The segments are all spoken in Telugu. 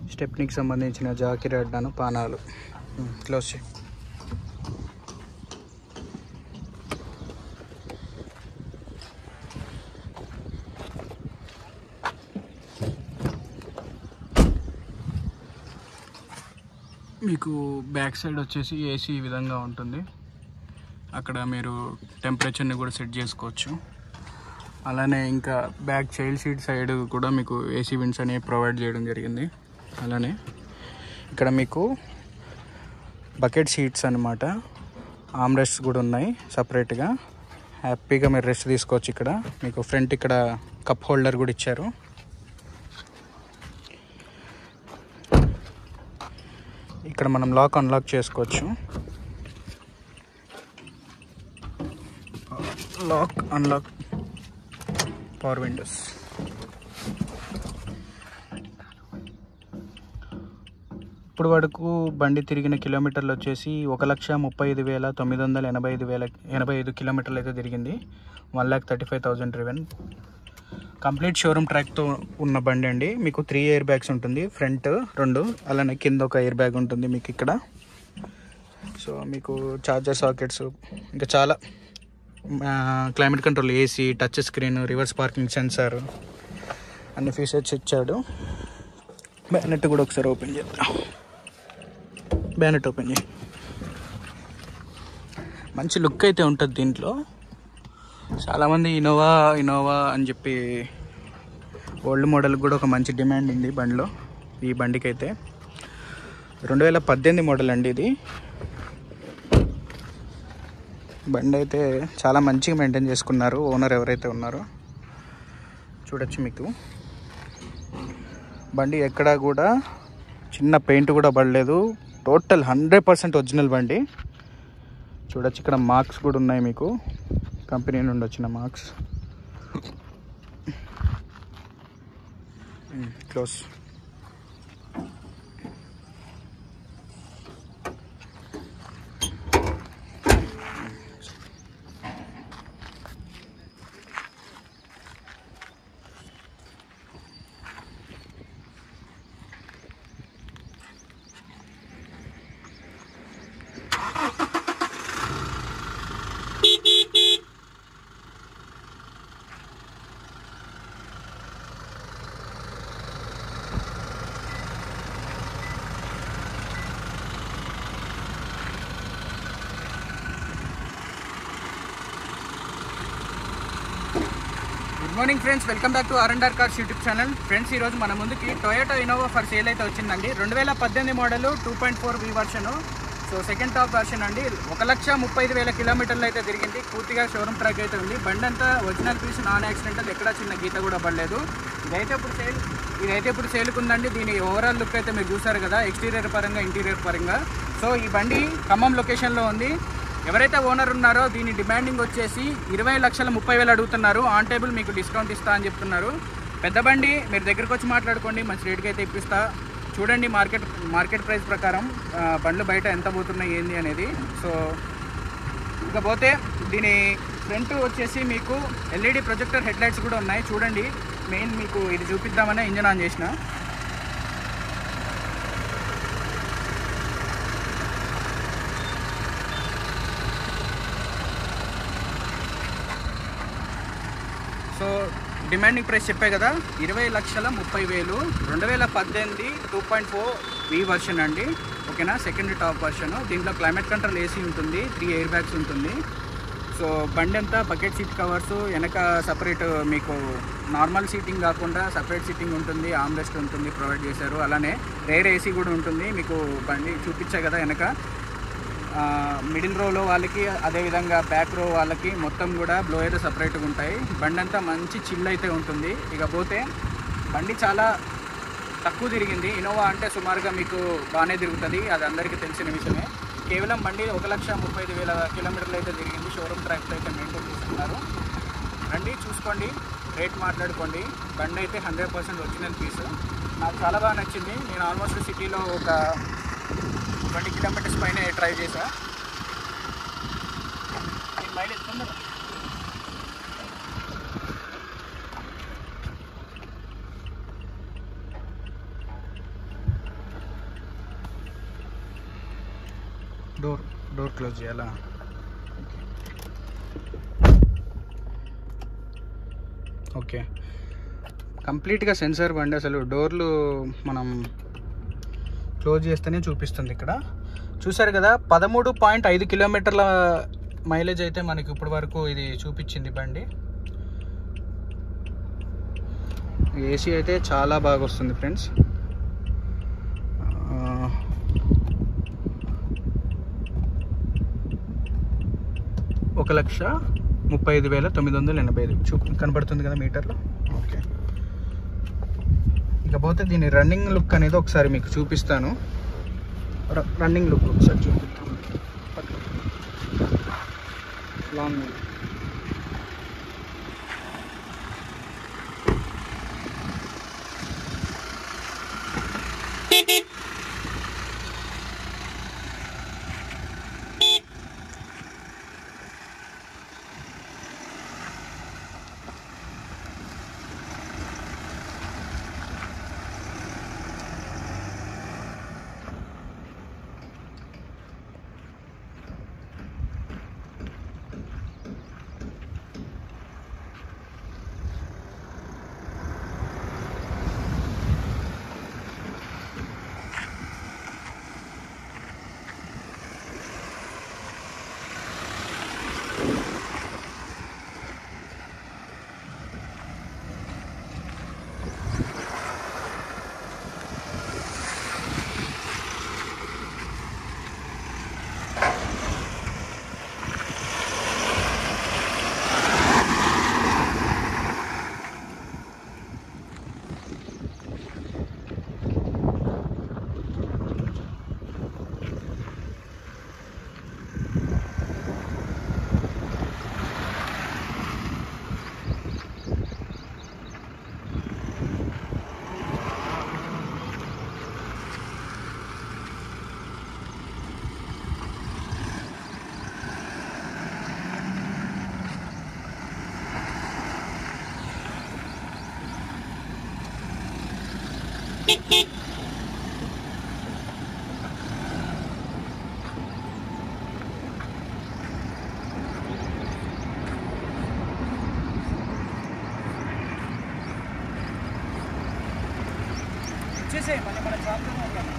స్టెప్నీకి సంబంధించిన జాకిర్ అడ్డాను పానాలు ఉమ్, క్లోజ్ చేయి మీకు బ్యాక్ సైడ్ వచ్చేసి ఏసీ ఈ విధంగా ఉంటుంది అక్కడ మీరు టెంపరేచర్ని కూడా సెట్ చేసుకోవచ్చు అలానే ఇంకా బ్యాక్ చైల్డ్ సీట్ సైడ్ కూడా మీకు ఏసీ విండ్స్ అనేవి ప్రొవైడ్ చేయడం జరిగింది అలానే ఇక్కడ మీకు బకెట్ సీట్స్ అనమాట ఆమ్ రెస్ట్స్ కూడా ఉన్నాయి సపరేట్గా హ్యాపీగా మీరు రెస్ట్ తీసుకోవచ్చు ఇక్కడ మీకు ఫ్రంట్ ఇక్కడ కప్ హోల్డర్ కూడా ఇచ్చారు ఇక్కడ మనం లాక్ అన్లాక్ చేసుకోవచ్చు లాక్ అన్లాక్ పవర్ విండోస్ ఇప్పుడు వరకు బండి తిరిగిన కిలోమీటర్లు వచ్చేసి ఒక లక్ష ముప్పై ఐదు వేల తొమ్మిది వందల ఎనభై ఐదు వేల ఎనభై ఐదు కిలోమీటర్లు అయితే తిరిగింది one lakh thirty five thousand driven complete showroom ట్రాక్తో ఉన్న బండి అండి మీకు త్రీ ఎయిర్ బ్యాగ్స్ ఉంటుంది ఫ్రంట్ రెండు అలానే కింద ఒక ఎయిర్ బ్యాగ్ ఉంటుంది మీకు ఇక్కడ సో మీకు చార్జర్ సాకెట్స్ ఇంకా చాలా climate control AC touch screen reverse parking sensor అన్ని ఫీచర్స్ ఇచ్చాడు బ్యానెట్ కూడా ఒకసారి ఓపెన్ చేద్దాం బ్యానెట్ ఓపెన్ చేయి మంచి లుక్ అయితే ఉంటుంది దీంట్లో చాలామంది ఇనోవా ఇనోవా అని చెప్పి ఓల్డ్ మోడల్ కూడా ఒక మంచి డిమాండ్ ఉంది బండిలో ఈ బండికి అయితే రెండు వేల పద్దెనిమిది మోడల్ అండి ఇది బండి అయితే చాలా మంచిగా మెయింటైన్ చేసుకున్నారు ఓనర్ ఎవరైతే ఉన్నారో చూడొచ్చు మీకు బండి ఎక్కడా కూడా చిన్న పెయింట్ కూడా పడలేదు టోటల్ హండ్రెడ్ పర్సెంట్ ఒరిజినల్ బండి చూడొచ్చు ఇక్కడ మార్క్స్ కూడా ఉన్నాయి మీకు కంపెనీ నుండి వచ్చిన marks close good morning friends welcome back to R and R cars YouTube channel friends ఈరోజు మన ముందుకి టొయోటో ఇనోవా ఫర్ సేల్ అయితే వచ్చిందండి రెండు వేల పద్దెనిమిది model two point four V version so second top version అండి ఒక లక్ష ముప్పై ఐదు వేల కిలోమీటర్లు అయితే తిరిగింది పూర్తిగా షోరూమ్ ట్రాక్ అయితే ఉంది బండి అంతా ఒరిజినల్ పీస్ నాన్ యాక్సిడెంటల్ ఎక్కడా చిన్న గీత కూడా పడలేదు ఇదైతే ఇప్పుడు సేల్ ఇదైతే ఇప్పుడు సేల్కి ఉందండి దీని ఓవరాల్ లుక్ అయితే మీరు చూసారు కదా ఎక్స్టీరియర్ పరంగా ఇంటీరియర్ పరంగా సో ఈ బండి ఖమ్మం లొకేషన్లో ఉంది ఎవరైతే ఓనర్ ఉన్నారో దీని డిమాండింగ్ వచ్చేసి ఇరవై లక్షల ముప్పై వేలు అడుగుతున్నారు ఆన్ టేబుల్ మీకు డిస్కౌంట్ ఇస్తా అని చెప్తున్నారు పెద్ద బండి మీరు దగ్గరకు వచ్చి మాట్లాడుకోండి మంచి రేట్కి అయితే ఇప్పిస్తా చూడండి మార్కెట్ మార్కెట్ ప్రైస్ ప్రకారం ఆ, బండ్లు బయట ఎంత పోతున్నాయి ఏంది అనేది సో ఇకపోతే దీని ఫ్రంట్ వచ్చేసి మీకు ఎల్ఈడి ప్రొజెక్టర్ హెడ్ లైట్స్ కూడా ఉన్నాయి చూడండి మెయిన్ మీకు ఇది చూపిద్దామనే ఇంజన్ ఆన్ చేసిన సో డిమాండింగ్ ప్రైస్ చెప్పే కదా ఇరవై లక్షల ముప్పై వేలు రెండు వేల పద్దెనిమిది two point four V version అండి ఓకేనా సెకండ్ టాప్ వర్షన్ దీంట్లో క్లైమేట్ కంట్రోల్ ఏసీ ఉంటుంది త్రీ ఎయిర్ బ్యాగ్స్ ఉంటుంది సో బండి అంతా బకెట్ సీట్ కవర్స్ వెనక సపరేట్ మీకు నార్మల్ సీటింగ్ కాకుండా సపరేట్ సీటింగ్ ఉంటుంది ఆమ్రెస్ట్ ఉంటుంది ప్రొవైడ్ చేశారు అలానే రేర్ ఏసీ కూడా ఉంటుంది మీకు బండి చూపించా కదా వెనక ఆ, మిడిల్ రోలో వాళ్ళకి అదేవిధంగా బ్యాక్ రో వాళ్ళకి మొత్తం కూడా బ్లోయర్ సపరేట్గా ఉంటాయి బండి అంతా మంచి చిల్ అయితే ఉంటుంది ఇక పోతే బండి చాలా తక్కువ తిరిగింది ఇనోవా అంటే సుమారుగా మీకు బాగానే తిరుగుతుంది అది అందరికీ తెలిసిన విషయమే కేవలం బండి ఒక లక్ష ముప్పై ఐదు వేల కిలోమీటర్లు అయితే తిరిగింది షోరూమ్ ట్రాక్తో అయితే మెయింటైన్ చేస్తున్నారు రండి చూసుకోండి రేట్ మాట్లాడుకోండి బండి అయితే హండ్రెడ్ పర్సెంట్ ఒరిజినల్ పీస్ నాకు చాలా బాగా నచ్చింది నేను ఆల్మోస్ట్ సిటీలో ఒక ట్వంటీ కిలోమీటర్స్ పైన డ్రైవ్ చేసా నేను మైలేజ్ తొందర డోర్ డోర్ క్లోజ్ చేయాలా ఓకే కంప్లీట్గా సెన్సార్ బండి అసలు డోర్లు మనం క్లోజ్ చేస్తేనే చూపిస్తుంది ఇక్కడ చూసారు కదా పదమూడు పాయింట్ ఐదు కిలోమీటర్ల మైలేజ్ అయితే మనకి ఇప్పటి వరకు ఇది చూపించింది బండి ఏసీ అయితే చాలా బాగా వస్తుంది ఫ్రెండ్స్ ఒక లక్ష ముప్పై ఐదు వేల తొమ్మిది వందల ఎనభై ఐదు చూ కనబడుతుంది కదా మీటర్లో ఓకే ఇకపోతే దీని రన్నింగ్ లుక్ అనేది ఒకసారి మీకు చూపిస్తాను ర- రన్నింగ్ లుక్ ఒకసారి చూపిస్తాను లాంగ్ వచ్చేసే మళ్ళీ మన షాప్లోనే ఉంటాను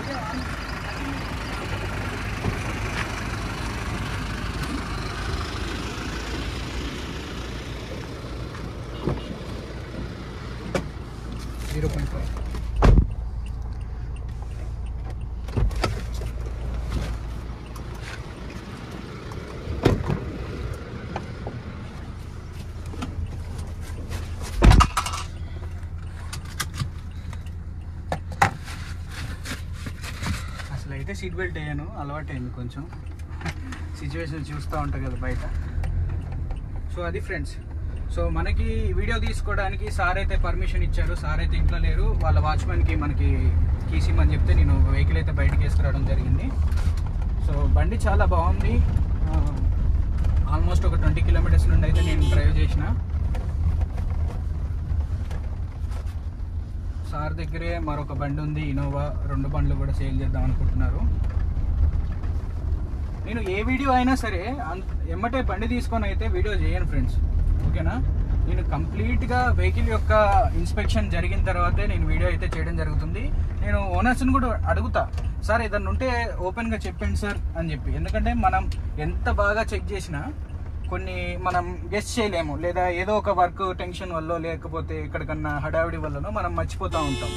జీరో పాయింట్ ఫైవ్ అసలు అయితే సీట్ బెల్ట్ వేయను అలవాటైంది కొంచెం సిచ్యువేషన్ చూస్తూ ఉంటాం కదా బయట సో అది ఫ్రెండ్స్ సో మనకి వీడియో తీసుకోవడానికి సార్ అయితే పర్మిషన్ ఇచ్చారు సార్ అయితే ఇంట్లో లేరు వాళ్ళ వాచ్మెన్కి మనకి కీస్ ఇమ్మని చెప్తే నేను వెహికల్ అయితే బయటకి వేసుకురావడం జరిగింది సో బండి చాలా బాగుంది ఆల్మోస్ట్ ఒక ట్వంటీ కిలోమీటర్స్ నుండి అయితే నేను డ్రైవ్ చేసిన సార్ దగ్గరే మరొక బండి ఉంది ఇనోవా రెండు బండ్లు కూడా సేల్ చేద్దాం అనుకుంటున్నారు నేను ఏ వీడియో అయినా సరే అంత ఎమ్మటే బండి తీసుకొని అయితే వీడియో చేయను ఫ్రెండ్స్ ఓకేనా నేను కంప్లీట్గా వెహికల్ యొక్క ఇన్స్పెక్షన్ జరిగిన తర్వాతే నేను వీడియో అయితే చేయడం జరుగుతుంది నేను ఓనర్స్ని కూడా అడుగుతా సార్ ఏదన్నా ఉంటే ఓపెన్గా చెప్పండి సార్ అని చెప్పి ఎందుకంటే మనం ఎంత బాగా చెక్ చేసినా కొన్ని మనం గెస్ట్ చేయలేము లేదా ఏదో ఒక వర్క్ టెన్షన్ వల్ల లేకపోతే ఎక్కడికన్నా హడావిడి వల్లనో మనం మర్చిపోతూ ఉంటాం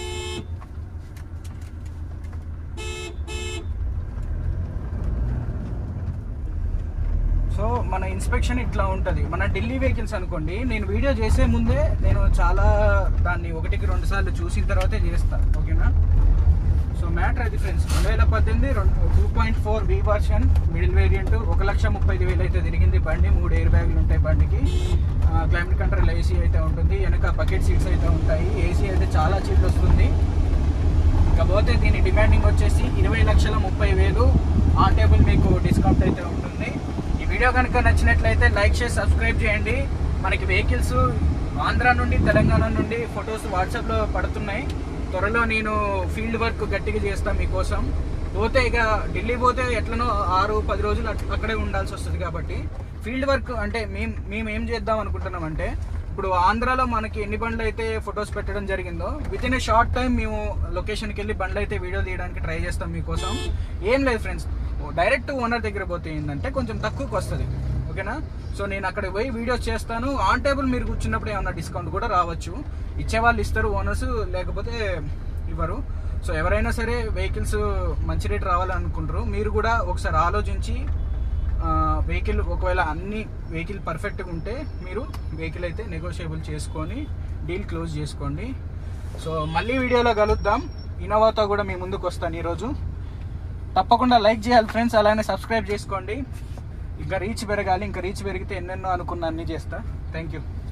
సో మన ఇన్స్పెక్షన్ ఇట్లా ఉంటుంది మన ఢిల్లీ వెహికల్స్ అనుకోండి నేను వీడియో చేసే ముందే నేను చాలా దాన్ని ఒకటికి రెండు సార్లు చూసిన తర్వాతే చేస్తాను ఓకేనా సో మ్యాటర్ అది ఫ్రెండ్స్ రెండు వేల పద్దెనిమిది రెండు two point four V version middle variant ఒక లక్ష ముప్పై ఐదు వేలు అయితే తిరిగింది బండి మూడు ఎయిర్ బ్యాగులు ఉంటాయి బండికి క్లైమేట్ కంట్రోల్ ఏసీ అయితే ఉంటుంది వెనక బకెట్ సీట్స్ అయితే ఉంటాయి ఏసీ అయితే చాలా చీప్ వస్తుంది ఇకపోతే దీని డిమాండింగ్ వచ్చేసి ఇరవై లక్షల ముప్పై వేలు ఆన్ టేబుల్ మీకు డిస్కౌంట్ అయితే ఉంటుంది ఈ వీడియో కనుక నచ్చినట్లయితే లైక్ చేసి సబ్స్క్రైబ్ చేయండి మనకి వెహికల్స్ ఆంధ్ర నుండి తెలంగాణ నుండి ఫొటోస్ వాట్సాప్లో పడుతున్నాయి త్వరలో నేను ఫీల్డ్ వర్క్ గట్టిగా చేస్తాను మీకోసం పోతే ఇక ఢిల్లీ పోతే ఎట్లనో ఆరు పది రోజులు అట్- అక్కడే ఉండాల్సి వస్తుంది కాబట్టి ఫీల్డ్ వర్క్ అంటే మేము మేము ఏం చేద్దాం అనుకుంటున్నాం అంటే ఇప్పుడు ఆంధ్రాలో మనకి ఎన్ని బండ్లు అయితే ఫొటోస్ పెట్టడం జరిగిందో with in a short time మేము లొకేషన్కి వెళ్ళి బండ్లు అయితే వీడియో తీయడానికి ట్రై చేస్తాం మీకోసం ఏం లేదు ఫ్రెండ్స్ డైరెక్ట్ ఓనర్ దగ్గర పోతే ఏంటంటే కొంచెం తక్కువకి వస్తుంది ఓకేనా సో నేను అక్కడ పోయి వీడియోస్ చేస్తాను ఆన్ టేబుల్ మీరు కూర్చున్నప్పుడు ఏమన్నా డిస్కౌంట్ కూడా రావచ్చు ఇచ్చే వాళ్ళు ఇస్తారు ఓనర్స్ లేకపోతే ఇవ్వరు సో ఎవరైనా సరే వెహికల్స్ మంచి రేట్ రావాలనుకుంటారు మీరు కూడా ఒకసారి ఆలోచించి వెహికల్ ఒకవేళ అన్ని వెహికల్ పర్ఫెక్ట్గా ఉంటే మీరు వెహికల్ అయితే నెగోషియబుల్ చేసుకొని డీల్ క్లోజ్ చేసుకోండి సో మళ్ళీ వీడియోలో కలుద్దాం ఇన్నోవాతో కూడా మీ ముందుకు వస్తాను ఈరోజు తప్పకుండా లైక్ చేయాలి ఫ్రెండ్స్ అలానే సబ్స్క్రైబ్ చేసుకోండి ఇంకా రీచ్ పెరగాలి ఇంకా రీచ్ పెరిగితే ఎన్నెన్నో అనుకున్న అన్ని చేస్తా థ్యాంక్ యూ